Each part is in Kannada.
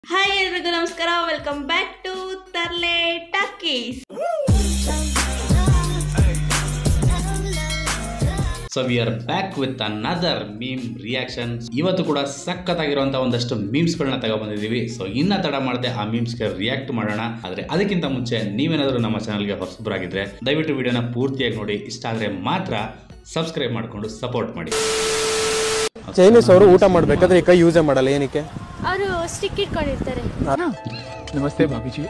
ಹಾಯ್ ಎಲ್ರಿಗೂ ನಮಸ್ಕಾರ welcome back to Tarle talkies so we are back with another meme reactions ಇವತ್ತು ಕೂಡ ಸಖತ್ತಾಗಿರುವಂಥ ಒಂದಷ್ಟು ಮೀಮ್ಸ್ಗಳನ್ನ ತಗೊಬಂದಿದ್ದೀವಿ ಸೊ ಇನ್ನ ತಡ ಮಾಡದೆ ಆ ಮೀಮ್ಸ್ಗೆ ರಿಯಾಕ್ಟ್ ಮಾಡೋಣ ಆದರೆ ಅದಕ್ಕಿಂತ ಮುಂಚೆ ನೀವೇನಾದರೂ ನಮ್ಮ ಚಾನಲ್ಗೆ ಹೊಸಬರಾಗಿದ್ರೆ ದಯವಿಟ್ಟು ವಿಡಿಯೋನ ಪೂರ್ತಿಯಾಗಿ ನೋಡಿ ಇಷ್ಟ ಆದರೆ ಮಾತ್ರ ಸಬ್ಸ್ಕ್ರೈಬ್ ಮಾಡಿಕೊಂಡು ಸಪೋರ್ಟ್ ಮಾಡಿ ಚೈನೀಸ್ ಅವರು ಊಟ ಮಾಡ್ಬೇಕಾದ್ರೆ ಈ ಕೈ ಯೂಸೇ ಮಾಡಲ್ಲ ಏನಕ್ಕೆ ಅವರು ಸ್ಟಿಕ್ ಇಟ್ಕೊಂಡಿರ್ತಾರೆ ನಮಸ್ತೆ ಬಾಬುಜಿ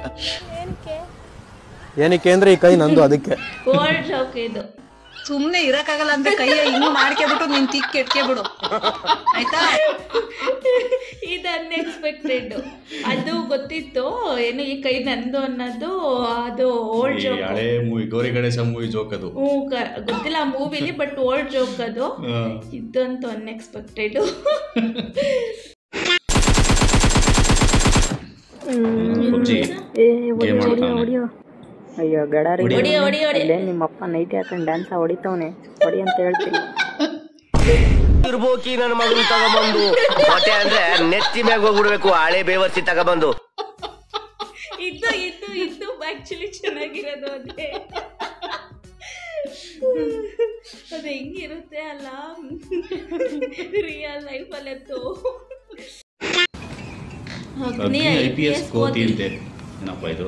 ಏನಕ್ಕೆ ಅಂದ್ರೆ ಈ ಕೈ ನಂದು ಅದಕ್ಕೆ ಓಲ್ಡ್ ಜೋಕ್ ಇದು ಸುಮ್ನೆ ಇರಕ್ಕಾಗಲ್ಲ ಅಂತ ಕೈಯ ಇನ್ನು ಮಾಡ್ಕೊಬಿಟ್ಟು ನಿನ್ ತಿಕ್ ಕೆಟ್ಕೆಬಿಡು ಆಯ್ತಾ ಇದು ಅನ್ಎಕ್ಸ್ಪೆಕ್ಟೆಡ್ ಅದು ಗೊತ್ತಿತ್ತು ಏನು ಈ ಕೈ ನಂದು ಅನ್ನೋದು ಅದು ಓಲ್ಡ್ ಜೋಕ್ ಹಳೆ movie Gowri Ganesha movie joke ಅದು ಹ್ಞೂ ಕ- ಗೊತ್ತಿಲ್ಲ ಮೂವಿಲಿ ಬಟ್ ಓಲ್ಡ್ ಜೋಕ್ ಅದು ಇದಂತೂ ಅನ್ಎಕ್ಸ್ಪೆಕ್ಟೆಡ್ ಪಬ್ಜಿ ಗೇಮ್ ಆಡ್ತಾನೆ ಅಯ್ಯೋ ಗಡಾರಿ ಹೊಡಿ ಹೊಡಿ ಹೊಡಿ ಇಲ್ಲೇ ನಿಮ್ಮಪ್ಪ ನೈಟಿ ಹಾಕೊಂಡು ಡ್ಯಾನ್ಸ್ ಹೊಡಿತವನೆ ಹೊಡಿ ಅಂತ ಹೇಳ್ತೀನಿ ಇರ್ಬೋಕಿ ನನ್ನ ಮಗನ್ ತಗೊಂಬಂದು ಹೊಟ್ಟೆ ಅಂದ್ರೆ ನೆತ್ತಿ ಮ್ಯಾಗ ಹೋಗ್ಬಿಡ್ಬೇಕು ಹಳೆ ಬೇವರ್ಸಿ ತಗೊಂಬಂದು ಇದು ಇದು ಇದು ಆಕ್ಚುಲಿ ಚೆನ್ನಾಗಿರೋದು ಅದೇ ಅದು ಹೆಂಗಿರುತ್ತೆ ಅಲ್ಲ ರಿಯಲ್ ಲೈಫಲ್ಲಂತೂ ಐ ಪಿ ಎಸ್ ಕೋತಿ ಅಂತೆ ಏನಪ್ಪ ಇದು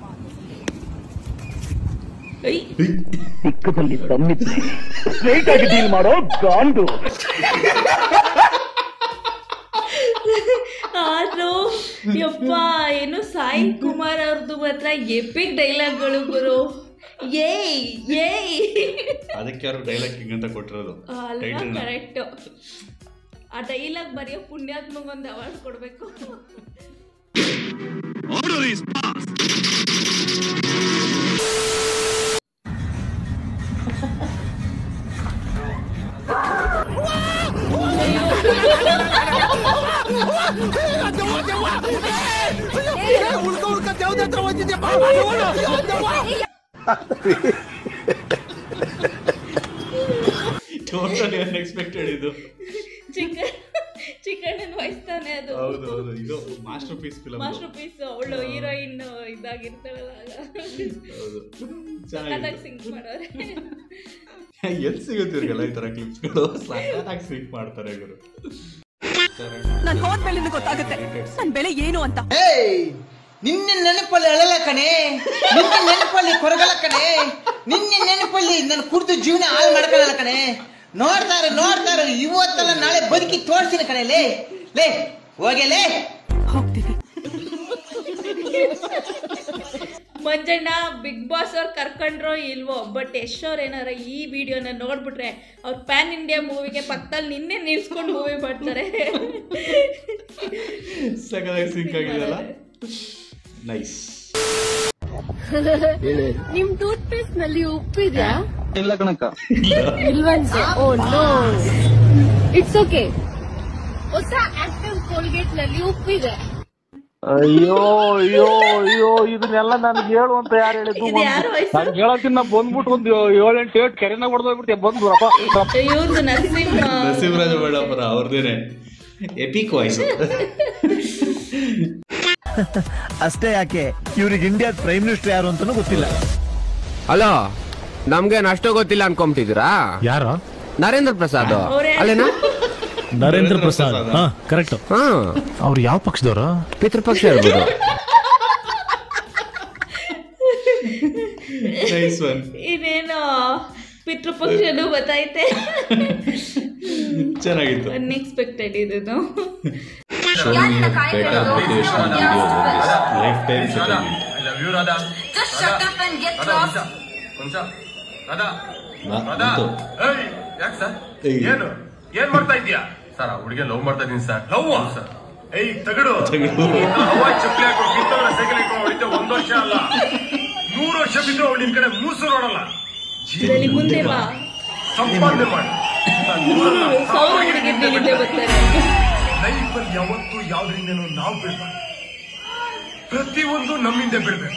ಚಿಕ್ಕದಲ್ಲಿ ತಮ್ಮಿದ್ರೆ ಸ್ಟ್ರೈಟ್ ಆಗಿ ಡೀಲ್ ಮಾಡೋ ಗಾಂಡು ಆದ್ರೂ ಯಪ್ಪ ಏನು ಸಾಯಿ ಕುಮಾರ್ ಅವ್ರದ್ದು ಮಾತ್ರ ಎಪಿಕ್ ಡೈಲಾಗ್ಗಳು ಗುರು ಏಯ್ ಏಯ್ ಅದಕ್ಕೆ ಅವರು ಡೈಲಾಗ್ ಕಿಂಗ್ ಅಂತ ಕೊಟ್ಟಿರೋದು ಅಲ್ವಾ Title ನ. ಕರೆಕ್ಟ್ ಆ ಡೈಲಾಗ್ ಬರೆಯೋ ಪುಣ್ಯಾತ್ಮಗ್ ಒಂದು ಅವಾರ್ಡ್ ಕೊಡ್ಬೇಕು ಟೋಟಲಿ ಅನ್ಎಕ್ಸ್ಪೆಕ್ಟೆಡ್ ಇದು ಚಿಕನ್ ಚಿಕನ್ ವಹಿಸ್ತಾನೆ ಅದು ಹೌದು ಹೌದು ಇದು masterpiece film masterpiece ಅವಳು ಹೀರೋಯಿನ್ ಇದಾಗಿರ್ತಾಳಲ್ಲ ಆಗ ಹೌದು ಸಖತ್ತಾಗಿ ಸಿಂಕ್ ಮಾಡೋರೆ ಎಲ್ಲಿ ಸಿಗುತ್ತೆ ಇವ್ರಿಗೆಲ್ಲ ಈ ತರ ಕ್ಲಿಪ್ಸ್ಗಳು ಸಖತ್ತಾಗಿ ಸಿಂಕ್ ಮಾಡ್ತಾರೆ ಇವರು ನಾನ್ ಹೋದ್ಮೇಲೆ ನಿನಗ್ ಗೊತ್ತಾಗುತ್ತೆ ನನ್ ಬೆಲೆ ಏನು ಅಂತ ಏಯ್ ನಿನ್ನ ನೆನಪಲ್ಲಿ ಅಳಲ ಕಣೆ ನಿನ್ನ ನೆನಪಲ್ಲಿ ಕೊರಗಲ ಕಣೆ ನಿನ್ನ ನೆನಪಲ್ಲಿ ನನ್ನ ಕುಡಿದು ಜೀವನ ಹಾಳು ಮಾಡ್ಕೊಳ್ಳಲ್ಲ ಕಣೆ ನೋಡ್ತಾರೆ ನೋಡ್ತಾರೆ ಇವತ್ತಲ್ಲ ನಾಳೆ ಬದುಕಿ ತೋರ್ಸಿನ ಕಣೆ ಲೇ ಲೇ ಹೋಗೆ ಲೇ ಹೋಗ್ತೀನಿ ಮಂಜಣ್ಣ ಬಿಗ್ ಬಾಸ್ ಅವ್ರು ಕರ್ಕೊಂಡ್ರೋ ಇಲ್ವೋ ಬಟ್ ಯಶ್ ಅವ್ರು ಏನಾರ ಈ ವಿಡಿಯೋನ ನೋಡ್ಬಿಟ್ರೆ ಅವ್ರ ಪ್ಯಾನ್ ಇಂಡಿಯಾ ಮೂವಿಗೆ ಪಕ್ಕದಲ್ಲಿ ನಿನ್ನೆ ನಿಲ್ಸ್ಕೊಂಡು ಮೂವಿ ಮಾಡ್ತಾರೆ ಸಖತ್ತಾಗಿ ಸಿಂಕ್ ಆಗಿದೆಯಲ್ಲ ನೈಸ್ ನಿಮ್ ಟೂತ್ ಪೇಸ್ಟ್ ನಲ್ಲಿ ಉಪ್ಪಿದ್ಯಾ ಇಲ್ವಂತೆ ಓ ನೋ ಇಟ್ಸ್ ಓಕೆ ಹೊಸ ಆಕ್ಟಿವ್ ಕೋಲ್ಗೇಟ್ ನಲ್ಲಿ ಉಪ್ಪಿದೆ ಅಯ್ಯೋ ಅಯ್ಯೋ ಅಯ್ಯೋ ಇದನ್ನೆಲ್ಲ ನನ್ಗೆ ಹೇಳು ಅಂತ ಯಾರು ಹೇಳಿದ್ದು ಇದು ಯಾರು ವಯಸ್ಸು ನನ್ಗೆ ಹೇಳಕ್ಕಿಂತ ಬಂದ್ಬಿಟ್ಟು ಒಂದು ಏಳೆಂಟು ಏಟ್ ಕೆರೆನಾಗ ಹೊಡೆದೋಗ್ಬಿಡ್ತೀಯ ಬಂದು ರಪ್ಪ ಇವ್ರದ್ದು ನರಸಿಂಹ ನರಸಿಂಹರಾಜ ಬೇಡಪ್ಪರ ಅವ್ರದ್ದೇನೆ ಎಪಿಕ್ ವಾಯ್ಸ್ ಅಷ್ಟೇ ಯಾಕೆ ಇವ್ರಿಗೆ ಇಂಡಿಯಾದ ಪ್ರೈಮ್ ಮಿನಿಸ್ಟರ್ ಯಾರು ಅಂತಾನೂ ಗೊತ್ತಿಲ್ಲ ಅಲೋ ನಮ್ಗೆ ಅಷ್ಟೋ ಗೊತ್ತಿಲ್ಲ ಅನ್ಕೊಂಬಿಟ್ಟಿದ್ದೀರಾ ಯಾರು ನರೇಂದ್ರ ಪ್ರಸಾದ್ ಅವ್ರೇ ಅಲ್ಲೇನಾ ನರೇಂದ್ರ ಪ್ರಸಾದ್ ಹಾ ಕರೆಕ್ಟ್ ಹಾ ಅವ್ರು ಯಾವ ಪಕ್ಷದವರು ಪಿತೃಪಕ್ಷ ಇರ್ಬೋದು ನೈಸ್ ಒನ್ ಇನ್ನೇನು ಪಿತೃಪಕ್ಷನು ಗೊತ್ತೈತೆ ಚೆನ್ನಾಗಿತ್ತು ಅನ್ಎಕ್ಸ್ಪೆಕ್ಟೆಡ್ ಇದು Showing you better motivational videos like this. Lifetime settlement. ಬಾ- ಬಂತು. ಏಯ್. ಏನು ಏನ್ ಮಾಡ್ತಾ ಇದೀಯಾ ಸರ್ ಆ ಹುಡುಗಿ ಲವ್ ಮಾಡ್ತಾ ಇದೀನಿ ಸರ್ ಲವ್ ಸರ್ ಏಯ್ ತಗಡು ತಗಡು. ಹವಾಯ್ ಚಪ್ಪಲಿ ಹಾಕೊಂಡು ಕಿತ್ತವರ ಸೈಕಲ್ ಹಾಕೊಂಡು ಹೊಡಿತ ಒಂದ್ ವರ್ಷ ಅಲ್ಲ ನೂರು ವರ್ಷ ಬಿದ್ದು ಅವಳು ನಿನ್ ಕಡೆ ಮೂಸು ನೋಡಲ್ಲ ಇದರಲ್ಲಿ ಮುಂದೆ ಬಾ ಸಂಪಾದನೆ ಮಾಡಿ ಸಾವಿರ ಹುಡುಗಿ ಹಿಂದೆ ಬರ್ತಾರೆ ಲೈಫಲ್ಲಿ ಯಾವತ್ತೂ ಯಾವ್ದ್ರಿಂದನೂ ನಾವು ಬೀಳ್ಬಾರ್ದು ಪ್ರತಿಯೊಂದು ನಮ್ಮಿಂದ ಬೀಳ್ಬೇಕು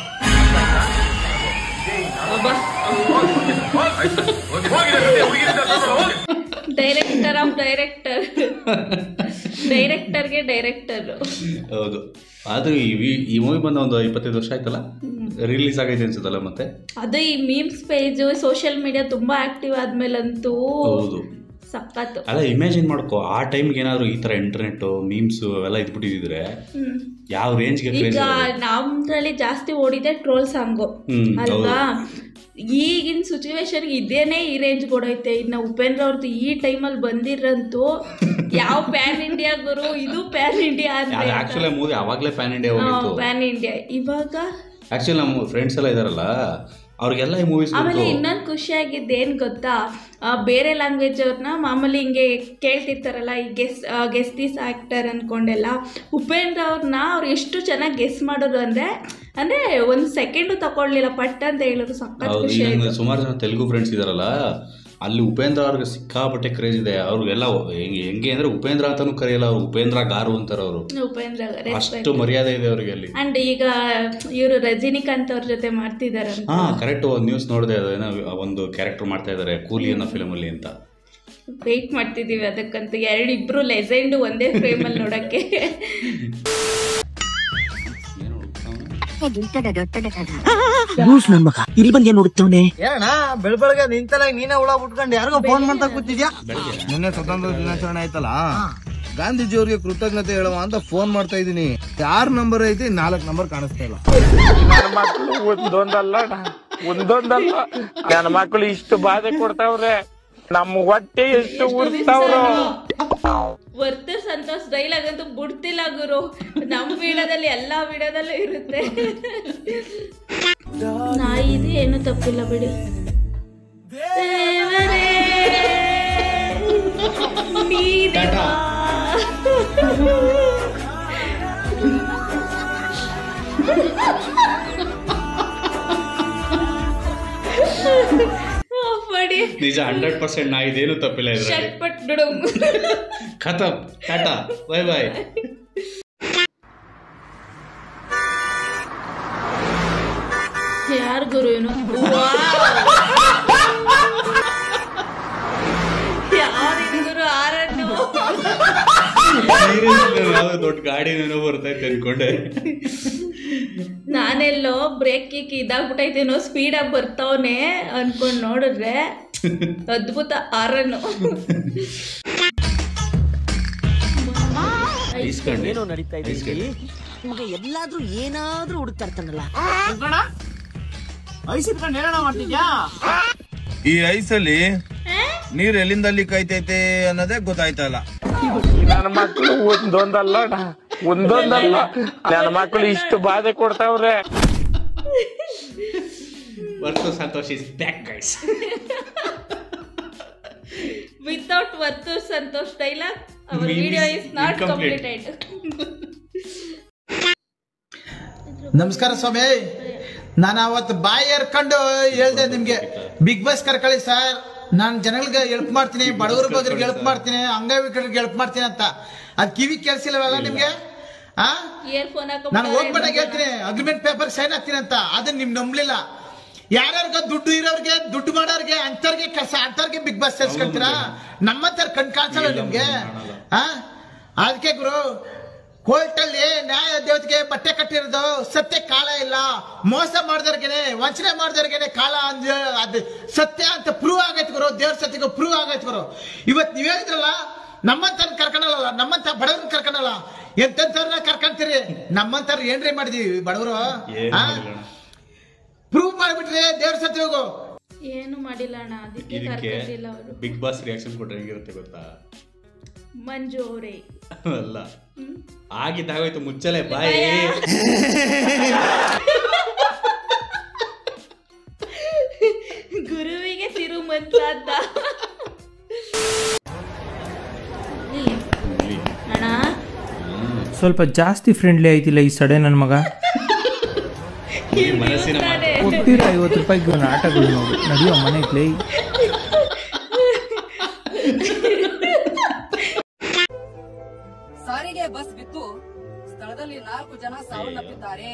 ಅಬ್ಬಾ ಹೋಗಿದೆ ಹುಡುಗಿ ಡೈರೆಕ್ಟರ್ ಆಫ್ ಡೈರೆಕ್ಟರ್ ಡೈರೆಕ್ಟರ್ಗೆ ಡೈರೆಕ್ಟರ್ ಹೌದು ಆದ್ರೂ ಈ ವಿ- ಈ ಮೂವಿ ಬಂದ ಒಂದು ಇಪ್ಪತ್ತೈದು ವರ್ಷ ಆಯ್ತಲ್ಲ ರಿಲೀಸ್ ಆಗೈತೆ ಅನ್ಸುತ್ತಲ್ಲ ಮತ್ತೆ ಅದು ಈ ಮೀಮ್ಸ್ ಪೇಜ್ ಸೋಷಿಯಲ್ ಮೀಡಿಯಾ ತುಂಬಾ ಆಕ್ಟಿವ್ ಆದ್ಮೇಲಂತೂ ಹೌದು ಸಖತ್ತು ಅಲ್ಲ ಇಮ್ಯಾಜಿನ್ ಮಾಡ್ಕೋ ಆ ಟೈಮ್ಗೆ ಏನಾದ್ರು ಈ ತರ ಇಂಟರ್ನೆಟ್ ಮೀಮ್ಸ್ ಅವೆಲ್ಲ ಇದ್ಬಿಟ್ಟಿದ್ರೆ ಹ್ಮ್. ಯಾವ ರೇಂಜ್ಗೆ ಈಗ ಕ್ರೇಜ್ ನಮ್ದ್ರಲ್ಲಿ ಜಾಸ್ತಿ ಓಡಿದೆ ಟ್ರೋಲ್ ಸಾಂಗು ಹ್ಮ್, ಅಲ್ವಾ ಈಗಿನ ಸಿಚುವೇಶನ್ ಇದೇನೇ ಈ ರೇಂಜ್ ಕೊಡೈತೆ ಇನ್ನು ಉಪೇಂದ್ರ ಅವ್ರದ್ದು ಈ ಟೈಮಲ್ಲಿ ಬಂದಿರಂತೂ ಯಾವ ಪ್ಯಾನ್ ಇಂಡಿಯಾ ಗುರು ಇದು ಪ್ಯಾನ್ ಇಂಡಿಯಾ ಅದು ಆಕ್ಚುಲಿ ಮೂವಿ ಅವಾಗಲೇ ಪ್ಯಾನ್ ಇಂಡಿಯಾ ಹೋಗಿತ್ತು ಪ್ಯಾನ್ ಇಂಡಿಯಾ ಇವಾಗ ಆಕ್ಚುಲಿ ನಮ್ಮ ಫ್ರೆಂಡ್ಸ್ ಎಲ್ಲ ಇದಾರಲ್ಲ ಅವ್ರಿಗೆಲ್ಲ ಈ ಮೂವೀಸ್ ಆಮೇಲೆ ಇನ್ನೊಂದು ಖುಷಿಯಾಗಿದ್ದು ಏನು ಗೊತ್ತಾ ಆ, ಬೇರೆ ಲ್ಯಾಂಗ್ವೇಜ್ ಅವ್ರನ್ನ ಮಾಮೂಲಿ ಹಿಂಗೆ ಕೇಳ್ತಿರ್ತಾರಲ್ಲ ಈ ಗೆಸ್ ಗೆಸ್ ದಿಸ್ ಆ್ಯಕ್ಟರ್ ಅಂದ್ಕೊಂಡೆಲ್ಲ ಉಪೇಂದ್ರ ಅವ್ರನ್ನ ಅವ್ರು ಎಷ್ಟು ಚೆನ್ನಾಗಿ ಗೆಸ್ ಮಾಡೋದು ಅಂದರೆ ಅಂದರೆ ಒಂದು ಸೆಕೆಂಡು ತಗೊಳ್ಲಿಲ್ಲ ಪಟ್ ಅಂತ ಹೇಳಿದ್ರು ಸಖತ್ ಹೌದು ಖುಷಿ ಈಗ ಆಯ್ತು ನಂಗೆ ಸುಮಾರು ಜನ ತೆಲುಗು ಫ್ರೆಂಡ್ಸ್ ಇದಾರಲ್ಲ ಅಲ್ಲಿ ಉಪೇಂದ್ರ ಅವ್ರಿಗೆ ಸಿಕ್ಕಾಪಟ್ಟೆ ಕ್ರೇಜ್ ಇದೆ ಅವ್ರಿಗೆಲ್ಲ ಹೆಂಗೆ ಹೆಂಗೆ ಅಂದ್ರೆ ಉಪೇಂದ್ರ ಅಂತಾನು ಕರೆಯಲ್ಲ ಅವ್ರು ಉಪೇಂದ್ರ ಗಾರು ಅಂತಾರೆ ಅವರು ಉಪೇಂದ್ರ ಅಷ್ಟು ಮರ್ಯಾದೆ ಇದೆ ಅವ್ರಿಗೆ ಅಲ್ಲಿ ಅಂಡ್ ಈಗ ಇವರು ರಜನಿಕಾಂತ್ ಅವ್ರ ಜೊತೆ ಮಾಡ್ತಿದಾರಂತ ಹಾ ಕರೆಕ್ಟ್ ಒಂದು ನ್ಯೂಸ್ ನೋಡಿದೆ ಅದು ಏನೋ ಒಂದು ಕ್ಯಾರೆಕ್ಟರ್ ಮಾಡ್ತಾ ಇದ್ದಾರೆ ಕೂಲಿ ಅನ್ನೋ ಫಿಲಮ್ ಅಲ್ಲಿ ಅಂತ ವೆಯ್ಟ್ ಮಾಡ್ತಿದ್ದೀವಿ ಅದಕ್ಕಂತ ಎರಡು ಇಬ್ರು ಲೆಜೆಂಡ್ ಒಂದೇ ಫ್ರೇಮಲ್ಲಿ ನೋಡಕ್ಕೆ ನನ್ ಮಗ ಇಲ್ಲಿ ಬಂದ್ ಏನ್ ನೋಡುತ್ತವನೆ ಏನಣ್ಣ ಬೆಳ ಬೆಳಗ್ಗೆ ನಿಂತಲ್ಲ ನೀನೇ ಹುಳ ಬಿಟ್ಕೊಂಡು ಯಾರಿಗೋ ಫೋನ್ ಮಾಡ್ತಾ ಕೂತಿದ್ಯಾ ನಿನ್ನೆ ಸ್ವತಂತ್ರ ದಿನಾಚರಣೆ ಆಯ್ತಲ್ಲ ಗಾಂಧೀಜಿಯವ್ರಿಗೆ ಕೃತಜ್ಞತೆ ಹೇಳುವ ಅಂತ ಫೋನ್ ಮಾಡ್ತಾ ಇದೀನಿ ಯಾರ್ ನಂಬರ್ ಐತಿ ನಾಲ್ಕು ನಂಬರ್ ಕಾಣಿಸ್ತಾ ಇಲ್ಲ ನನ್ನ ಮಕ್ಕಳು ಒಂದೊಂದಲ್ಲ ಅಣ್ಣ, ಒಂದೊಂದಲ್ಲ ನನ್ನ ಮಕ್ಕಳು ಇಷ್ಟು ಬಾಧೆ ಕೊಡ್ತಾವ್ರೆ ನಮ್ಮ ಹೊಟ್ಟೆ ಎಷ್ಟು ಉರ್ತಾವ್ರು ವರ್ತ ಸಂತೋಷ್ ಡೈಲಾಗ್ ಅಂತೂ ಬಿಡ್ತಿಲ್ಲ ಗುರು ನಮ್ಮ ವಿಡಿಯೋದಲ್ಲಿ ಎಲ್ಲಾ ವಿಡಿಯೋದಲ್ಲೂ ಇರುತ್ತೆ ನಾಯಿದು ಏನು ತಪ್ಪಿಲ್ಲ ಬಿಡಿ ದೇವರೇ, ನೀನೇ ಬಾ. ಓ, ಬಡಿ ನಿಜ ಹಂಡ್ರೆಡ್ ಪರ್ಸೆಂಟ್ ನಾ ಇದೇನು ತಪ್ಪಿಲ್ಲ ಇದ್ರಲ್ಲಿ ಶಟ್ಪಟ್ ಡುಡುಂ. ಖತಮ್ ಟಾಟಾ ಬೈ ಬಾಯ್ ಯಾರ್ ಗುರು ಏನು ಯಾರಿದು ಗುರು ಆರನ್ನು ಯಾವ್ದೋ ದೊಡ್ಡ ಗಾಡಿನೇನೋ ಬರ್ತೈತೆ ಅನ್ಕೊಂಡೆ ನಾನೆಲ್ಲೋ ಬ್ರೇಕ್ ಕಿಕ್ ಇದಾಗ್ಬಿಟ್ಟೈತೇನೋ ಸ್ಪೀಡಾಗಿ ಬರ್ತಾವನೆ ಅನ್ಕೊಂಡ್ ನೋಡಿದ್ರೆ ಅದ್ಭುತ ಆರನ್ನು ಇಸ್ಕೊಂಡೆ ಏನೋ ನಡೀತಾ ಇದೆ ಇಸ್ಕೊಂಡೆ. ಇಲ್ಲಿ? ನಿಮ್ಗೆ ಎಲ್ಲಾದ್ರೂ ಏನಾದ್ರೂ ಹುಡುಕ್ತಾ ಇರ್ತಾನಲ್ಲ ಐಸಿಟ್ಕೊಂಡು ಹೇಳೋಣ ಮಾಡ್ತಿದ್ಯಾ ಈ ಐಸಲ್ಲಿ ನೀರ್ ಎಲ್ಲಿಂದ ಅಲ್ಲಿ ಕೈತೈತೆ ಅನ್ನೋದೇ ಗೊತ್ತಾಯ್ತಾ ಇಲ್ಲ ನನ್ನ ಮಕ್ಕಳು ಒಂದೊಂದಲ್ಲ ಅಣ್ಣ, ಒಂದೊಂದಲ್ಲ ನನ್ನ ಮಕ್ಕಳು ಇಷ್ಟು ಬಾಧೆ ಕೊಡ್ತಾವ್ರೆ Varthu Santosh is back guys without Varthu Santosh dialogue our Memes video is not incomplete. Completed ನಮಸ್ಕಾರ ಸ್ವಾಮಿ ನಾನು ಅವತ್ತು ಬಾಯಿ ಹರ್ಕೊಂಡು ಹೇಳ್ದೆ ನಿಮ್ಗೆ ಬಿಗ್ ಬಾಸ್ ಕರ್ಕೊಳ್ಳಿ ಸರ್ ನಾನು ಜನಗಳಿಗೆ ಹೆಲ್ಪ್ ಮಾಡ್ತೀನಿ ಬಡವರ ಬಗ್ಗರಿಗೆ ಹೆಲ್ಪ್ ಮಾಡ್ತೀನಿ ಅಂಗವಿಕಲರಿಗೆ ಹೆಲ್ಪ್ ಮಾಡ್ತೀನಿ ಅಂತ ಅದ್ ಕಿವಿ ಕೆಲ್ಸಿಲ್ಲವಲ್ಲ ನಿಮ್ಗೆ ಆ ಇಯರ್ಫೋನ್ ನಾನು ಹೋಗ್ಬಿಟ್ಟಾಗ ಹೇಳ್ತೀನಿ ಅಗ್ರಿಮೆಂಟ್ ಪೇಪರ್ ಸೈನ್ ಹಾಕ್ತೀನಿ ಅಂತ ಅದನ್ನ ನಿಮ್ ನಂಬ್ಲಿಲ್ಲ ಯಾರ್ಯಾರ್ಗ ದುಡ್ಡು ಇರೋರ್ಗೆ ದುಡ್ಡು ಮಾಡೋರ್ಗೆ ಅಂತರ್ಗೆ ಕೆಲಸ ಅಂತರ್ಗೆ ಬಿಗ್ ಬಾಸ್ ಸೇರ್ಸ್ಕೊಳ್ತೀರಾ ನಮ್ಮಂತರ ಕಣ್ ಕಾಣಿಸಲ್ಲ ನಿಮ್ಗೆ ಆ ಅದಕ್ಕೆ ಗುರು ಕೋರ್ಟ್ ಅಲ್ಲಿ ನ್ಯಾಯ ದೇವತೆಗೆ ಬಟ್ಟೆ ಕಟ್ಟಿರೋದು ಸತ್ಯ ಕಾಲ ಇಲ್ಲ ಮೋಸ ಮಾಡ್ದವ್ರಿಗೆನೆ ವಂಚನೆ ಮಾಡ್ದವ್ರಿಗೆನೆ ಕಾಲ ಅಂದ್ ಅದು ಸತ್ಯ ಅಂತ ಪ್ರೂವ್ ಆಗೈತೆ ಗುರು ದೇವ್ರ ಸತ್ಯಗೆ ಪ್ರೂವ್ ಆಗೈತೆ ಗುರು ಇವತ್ ನೀವ್ ಹೇಳಿದ್ರಲ್ಲ ನಮ್ಮಂತರ ಕರ್ಕೊಂಡಲ್ಲ ನಮ್ಮಂತ ಬಡವ್ರನ್ನ ಕರ್ಕೊಂಡಲ್ಲ ಎಂತೆಂತವ್ರನ್ನ ಕರ್ಕೊಂತೀರಿ ನಮ್ಮಂತರ ಏನ್ರಿ ಮಾಡಿದೀವಿ ಬಡವರು ಏನು ಆ ಮಾಡಿಲ್ಲ ಅಣ್ಣ. ಪ್ರೂವ್ ಮಾಡ್ಬಿಟ್ರಿ ದೇವ್ರ ಸತ್ಯ ಹೋಗು ಏನು ಮಾಡಿಲ್ಲ ಅಣ್ಣ ಅದಕ್ಕೆ ಇದಕ್ಕೆ ಕರ್ಕೊಂಡಿಲ್ಲ ಅವರು ಬಿಗ್ ಬಾಸ್ ರಿಯಾಕ್ಷನ್ ಕೊಟ್ರೆ ಹೆಂಗಿರುತ್ತೆ ಗೊತ್ತಾ ಮಂಜು ಅವರೇ ಅಲ್ಲ ಆಗಿದ್ದಾಗೋಯ್ತು ಮುಚ್ಚಲೆ ಬಾಯಿ ಗುರುವಿಗೆ ತಿರುಮಂತ್ರ ಅಂತ ಅಣ್ಣ ಸ್ವಲ್ಪ ಜಾಸ್ತಿ ಫ್ರೆಂಡ್ಲಿ ಆಯ್ತಿಲ್ಲ ಈ ಸಡೆ ನನ್ನ ಮಗ ಮನಸ್ಸಿನ ಮಾತು. ಕೊಟ್ಟಿರೋ ಐವತ್ತು ರೂಪಾಯಿಗೆ ಒಂದು ಆಟಗಳು ನೋಡಿ ನಡೆಯೋ ಮನೆಗೆ ಸಾರಿಗೆ ಬಸ್ ಬಿತ್ತು ಸ್ಥಳದಲ್ಲಿ ನಾಲ್ಕು ಜನ ಸಾವನ್ನಪ್ಪಿದ್ದಾರೆ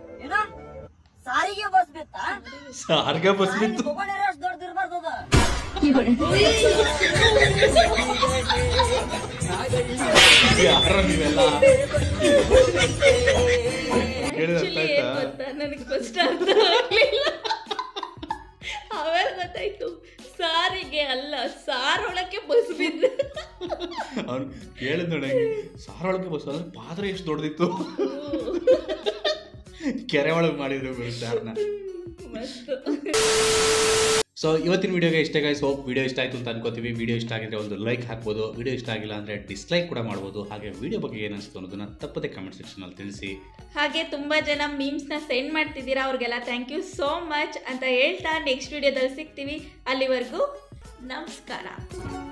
ಸಾರಿಗೆ ಬಸ್ ಬಿತ್ತಾ ಸಾರ್ಗ ಬಸ್ ಬಿತ್ತು ದೊಡ್ಡದಿರ್ಬಾರ್ದು ಯಾರೋ ನೀವೆಲ್ಲ ಹೇಳಿದ ಅರ್ಥ ಆಕ್ಚುಲಿ ಏನ್ ಆಯ್ತಾ ಗೊತ್ತಾ ನನಗೆ ಫಸ್ಟ್ ಅರ್ಥ ಆಗ್ಲಿಲ್ಲ ಆಮೇಲೆ ಗೊತ್ತಾಯ್ತು ಸಾರಿಗೆ ಅಲ್ಲ ಸಾರೊಳಕ್ಕೆ ಬಸ್ ಬಿದ್ದು ಅವ್ನು ಕೇಳಿದ್ ನೋಡಿ ಸಾರೊಳಗೆ ಬಸ್ ಅಂದ್ರೆ ಪಾತ್ರೆ ಎಷ್ಟು ದೊಡ್ಡದಿತ್ತು ಕೆರೆ ಒಳಗೆ ಮಾಡಿದ್ರು ಸಾರನ್ನ ಮಸ್ತ್ ಸೊ ಇವತ್ತಿನ ವಿಡಿಯೋಗೆ ಇಷ್ಟ ಗೈಸ್ ಹೋಪ್ ವಿಡಿಯೋ ಇಷ್ಟ ಆಯಿತು ಅಂತ ಅನ್ಕೋತೀವಿ ವಿಡಿಯೋ ಇಷ್ಟ ಆಗಿದ್ರೆ ಒಂದು ಲೈಕ್ ಹಾಕ್ಬೋದು ವಿಡಿಯೋ ಇಷ್ಟ ಆಗಿಲ್ಲ ಅಂದರೆ ಡಿಸ್ಲೈಕ್ ಕೂಡ ಮಾಡ್ಬೋದು ಹಾಗೆ ವಿಡಿಯೋ ಬಗ್ಗೆ ಏನು ಅನಿಸ್ತು ಅನ್ನೋದನ್ನ ತಪ್ಪದೆ ಕಮೆಂಟ್ ಸೆಕ್ಷನಲ್ಲಿ ತಿಳಿಸಿ ಹಾಗೆ ತುಂಬಾ ಜನ ಮೀಮ್ಸ್ನ ಸೆಂಡ್ ಮಾಡ್ತಿದ್ದೀರಾ ಅವ್ರಿಗೆಲ್ಲ ಥ್ಯಾಂಕ್ ಯು ಸೋ ಮಚ್ ಅಂತ ಹೇಳ್ತಾ ನೆಕ್ಸ್ಟ್ ವಿಡಿಯೋದಲ್ಲಿ ಸಿಗ್ತೀವಿ ಅಲ್ಲಿವರೆಗೂ ನಮಸ್ಕಾರ